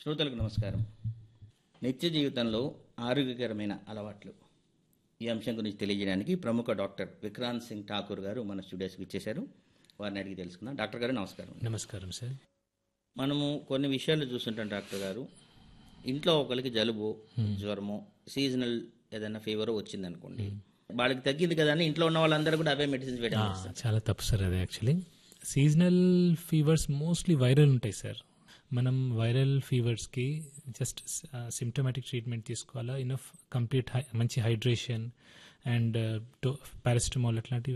శ్రోతలకు నమస్కారం నిత్య జీవితంలో ఆరోగ్యకరమైన అలవాట్లు ఈ అంశం గురించి తెలియజేయడానికి ప్రముఖ డాక్టర్ విక్రాంత్ సింగ్ ఠాకూర్ గారు మన స్టూడియోస్కి ఇచ్చేశారు వారిని అడిగి తెలుసుకుందాం డాక్టర్ గారు నమస్కారం నమస్కారం సార్ మనము కొన్ని విషయాలు చూస్తుంటాం డాక్టర్ గారు ఇంట్లో ఒకరికి జలుబు జ్వరము సీజనల్ ఏదైనా ఫీవర్ వచ్చింది అనుకోండి వాళ్ళకి తగ్గింది కదా అని ఇంట్లో ఉన్న వాళ్ళందరూ కూడా అవే మెడిసిన్స్ వేయడం ఆ, చాలా తప్పు సార్ అది actually seasonal fevers mostly viral ఉంటాయి సార్ మనం వైరల్ ఫీవర్స్కి జస్ట్ సిమ్టమాటిక్ ట్రీట్మెంట్ తీసుకోవాలా ఇనఫ్ కంప్లీట్ మంచి హైడ్రేషన్ అండ్ పారాసిటమాల్ అట్లాంటివి